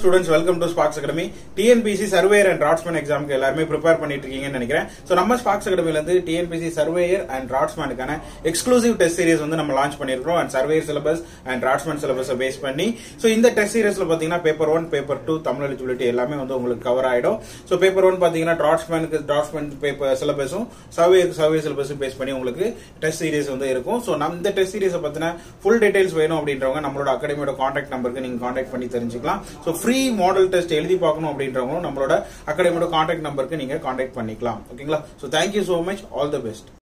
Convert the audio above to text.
students welcome to Spox academy TNPSC surveyor and draughtsman எக்ஸாமுக்கு எல்லாருமே prepare பண்ணிட்டு இருக்கீங்கன்னு நினைக்கிறேன் ஸோ நம்ம ஸ்பாக்ஸ் அகாடமில இருந்து டிஎன்பிசி சர்வேயர் அண்ட் ராட்ஸ்மேனுக்கான எக்ஸ்க்ளூசிவ் டெஸ்ட் சீரிஸ் வந்து நம்ம லான்ச் பண்ணிருக்கோம் and surveyor syllabus and draughtsman சிலபஸை பேஸ் பண்ணி ஸோ இந்த டெஸ்ட் சீரிஸ்ல பாத்தீங்கன்னா paper one paper two Tamil eligibility எல்லாமே வந்து உங்களுக்கு கவர் ஆயிடும் ஸோ பேப்பர் ஒன் பாத்தீங்கன்னா டிராட்ஸ்மேனுக்கு டிராட்ஸ்மேன் பேப்பர் சிலபஸும் சர்வேயருக்கு சர்வே சிலபஸும் பேஸ் பண்ணி உங்களுக்கு டெஸ்ட் சீரிஸ் வந்து இருக்கும் ஸோ நம்ம இந்த டெஸ்ட் சீரிஸை பத்தின ஃபுல் டீடைல்ஸ் வேணும் அப்படின்றவங்க நம்மளோட அகாடமியோட காண்டாக்ட் நம்பருக்கு நீங்க காண்டாக்ட் பண்ணி தெரிஞ்சுக்கலாம் ஸோ ஃப்ரீ மாடல் டெஸ்ட் எழுதி பார்க்கணும் அப்படின்றவங்களும் நம்மளோட அகாடமியோட காண்டாக்ட் நம்பருக்கு நீங்க காண்டாக்ட் பண்ணிக்கலாம் ஓகேங்களா so thank you so much all the best